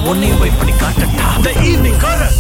உன்னையும் போய் பண்ணி காட்டட்டா த ஈவினிங் கரக்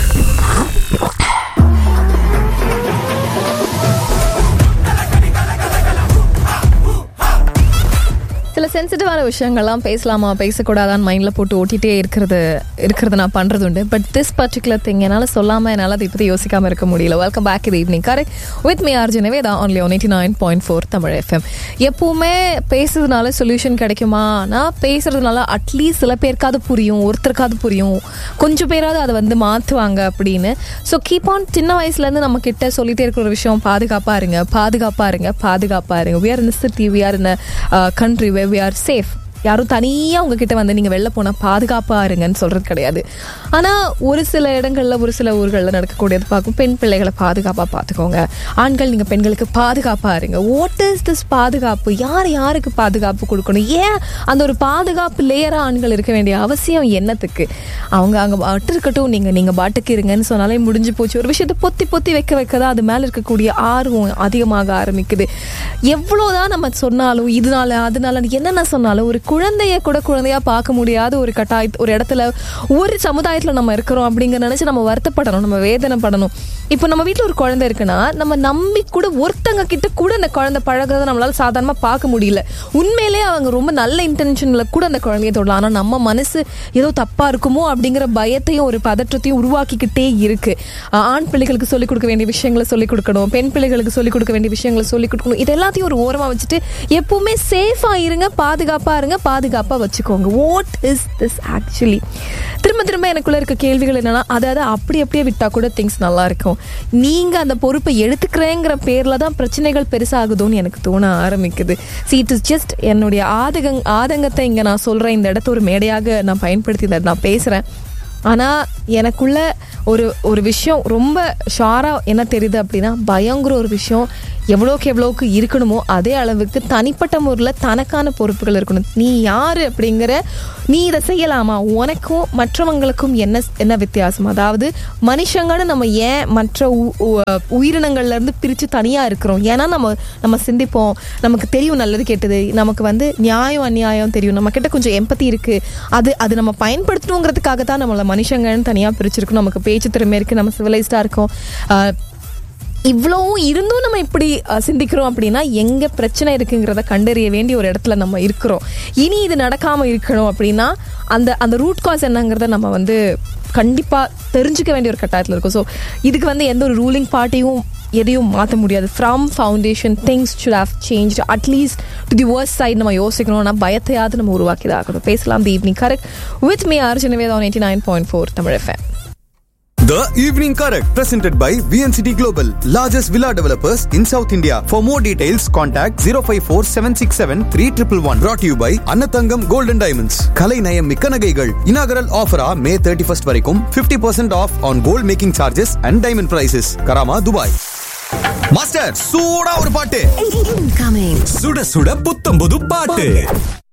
சில சென்சிட்டிவான விஷயங்கள்லாம் பேசலாமா பேசக்கூடாதான்னு மைண்டில் போட்டு ஓட்டிகிட்டே இருக்கிறது இருக்கிறது நான் பண்ணுறது உண்டு பட் திஸ் பர்டிகுலர் திங் என்னால் சொல்லாமல் என்னால் அதை இப்போதை யோசிக்காமல் இருக்க முடியல வெல்கம் பேக் இது ஈவினிங் கரெக்ட் வித் மீ ஆர்ஜினவே தான் only one eighty nine point four Tamil FM எப்போவுமே பேசுறதுனால சொல்யூஷன் கிடைக்குமா நான் பேசுறதுனால அட்லீஸ்ட் சில பேருக்காவது புரியும் ஒருத்தருக்காவது புரியும் கொஞ்சம் பேராவது அதை வந்து மாற்றுவாங்க அப்படின்னு ஸோ கீப் ஆன் சின்ன வயசுலேருந்து நம்ம கிட்ட சொல்லிட்டே இருக்கிற ஒரு விஷயம் பாதுகாப்பாக இருங்க பாதுகாப்பாக இருங்க பாதுகாப்பாக இருங்க we are in the city we are in a uh, country where we are safe யாரும் தனியாக உங்ககிட்ட வந்து நீங்கள் வெளில போனால் பாதுகாப்பாக இருங்கன்னு சொல்கிறது கிடையாது ஆனால் ஒரு சில இடங்களில் ஒரு சில ஊர்களில் நடக்கக்கூடியது பார்க்கும் பெண் பிள்ளைகளை பாதுகாப்பாக பார்த்துக்கோங்க ஆண்கள் நீங்கள் பெண்களுக்கு பாதுகாப்பாக இருங்க வாட் இஸ் திஸ் பாதுகாப்பு யார் யாருக்கு பாதுகாப்பு கொடுக்கணும் ஏன் அந்த ஒரு பாதுகாப்பு லேயராக ஆண்கள் இருக்க வேண்டிய அவசியம் என்னத்துக்கு அவங்க அங்கே பாட்டு இருக்கட்டும் நீங்கள் நீங்கள் பாட்டுக்கு இருங்கன்னு சொன்னாலே முடிஞ்சு போச்சு ஒரு விஷயத்தை பொத்தி பொத்தி வைக்க வைக்க தான் அது மேலே இருக்கக்கூடிய ஆர்வம் அதிகமாக ஆரம்பிக்குது எவ்வளோதான் நம்ம சொன்னாலும் இதனால அதனால என்னென்ன சொன்னாலும் ஒரு குழந்தைய கூட குழந்தையா பார்க்க முடியாத ஒரு கட்டாய ஒரு இடத்துல ஒரு சமுதாயத்துல நம்ம இருக்கிறோம் அப்படிங்கிற நினைச்சு நம்ம வருத்தப்படணும் நம்ம வேதனைப்படணும் இப்போ நம்ம வீட்டில் ஒரு குழந்தை இருக்குன்னா நம்ம நம்பி கூட ஒருத்தங்க கிட்ட கூட அந்த குழந்தை பழகிறத நம்மளால சாதாரணமாக பார்க்க முடியல உண்மையிலே அவங்க ரொம்ப நல்ல இன்டென்ஷன்ல கூட அந்த குழந்தைய தொடலாம் ஆனால் நம்ம மனசு ஏதோ தப்பா இருக்குமோ அப்படிங்கிற பயத்தையும் ஒரு பதற்றத்தையும் உருவாக்கிக்கிட்டே இருக்கு ஆஹ் ஆண் பிள்ளைகளுக்கு சொல்லிக் கொடுக்க வேண்டிய விஷயங்களை சொல்லிக் கொடுக்கணும் பெண் பிள்ளைகளுக்கு சொல்லிக் கொடுக்க வேண்டிய விஷயங்களை சொல்லிக் கொடுக்கணும் இது எல்லாத்தையும் ஒரு ஓரமா வச்சுட்டு எப்பவுமே சேஃபா இருங்க பாதுகாப்பா இருங்க பாதுகாப்பா வச்சுக்கோங்க வாட் இஸ் திஸ் ஆக்சுவலி திரும்ப திரும்ப எனக்குள்ள இருக்க கேள்விகள் என்னன்னா அதாவது அப்படி அப்படியே விட்டா கூட திங்ஸ் நல்லா இருக்கும் நீங்க அந்த பொறுப்பை எடுத்துக்கிறேங்கிற பேர்ல தான் பிரச்சனைகள் பெருசாகுதோன்னு எனக்கு தோண ஆரம்பிக்குது சி இட் இஸ் ஜஸ்ட் என்னுடைய ஆதகங் ஆதங்கத்தை இங்க நான் சொல்றேன் இந்த இடத்த ஒரு மேடையாக நான் பயன்படுத்தி இதை நான் பேசுறேன் ஆனால் எனக்குள்ள ஒரு ஒரு விஷயம் ரொம்ப ஷாராக என்ன தெரியுது அப்படின்னா பயங்கிற ஒரு விஷயம் எவ்வளோக்கு எவ்வளோக்கு இருக்கணுமோ அதே அளவுக்கு தனிப்பட்ட முறையில் தனக்கான பொறுப்புகள் இருக்கணும் நீ யார் அப்படிங்கிற நீ இதை செய்யலாமா உனக்கும் மற்றவங்களுக்கும் என்ன என்ன வித்தியாசம் அதாவது மனுஷங்கன்னு நம்ம ஏன் மற்ற உ- உ- உயிரினங்கள்ல இருந்து பிரித்து தனியாக இருக்கிறோம் ஏன்னா நம்ம நம்ம சிந்திப்போம் நமக்கு தெரியும் நல்லது கெட்டது நமக்கு வந்து நியாயம் அநியாயம் தெரியும் நம்ம கிட்ட கொஞ்சம் எம்பத்தி இருக்கு அது அது நம்ம பயன்படுத்தணுங்கிறதுக்காக தான் நம்மளை மனுஷங்கன்னு தனியாக பிரிச்சிருக்கோம் நமக்கு பேச்சு திறமை இருக்கு நம்ம சிவிலைஸ்டாக இருக்கோம் ஆஹ் இவ்வளவும் இருந்தும் நம்ம இப்படி அஹ், சிந்திக்கிறோம் அப்படின்னா எங்க பிரச்சனை இருக்குங்கிறத கண்டறிய வேண்டிய ஒரு இடத்துல நம்ம இருக்கிறோம் இனி இது நடக்காம இருக்கணும் அப்படின்னா அந்த அந்த ரூட் காஸ் என்னங்கிறத நம்ம வந்து கண்டிப்பா தெரிஞ்சுக்க வேண்டிய ஒரு கட்டாயத்தில் இருக்கும் ஸோ இதுக்கு வந்து எந்த ஒரு ரூலிங் பார்ட்டியும் எதையும் மாற்ற முடியாது from foundation things should have changed at least to the worst side நம்ம யோசிக்கணும்னா பயத்தையாவது நம்ம உருவாக்கி தான் ஆகணும் பேசலாம் the evening correct with me ஆர்ஜினவே eighty nine point four Tamil FM The Evening Correct, presented by VNCT Global, largest villa developers in South India. For more details, contact 054 767 3111. Brought to you by Annathangam Golden Diamonds. Kalai Nayam Mikka Nagaigal. Inaugural offer ah May 31st வரைக்கும் 50% off on gold making charges and diamond prices. Karama, Dubai. Master சூடா ஒரு பாட்டு Incoming. சுட சுட புத்தம் புது பாட்டு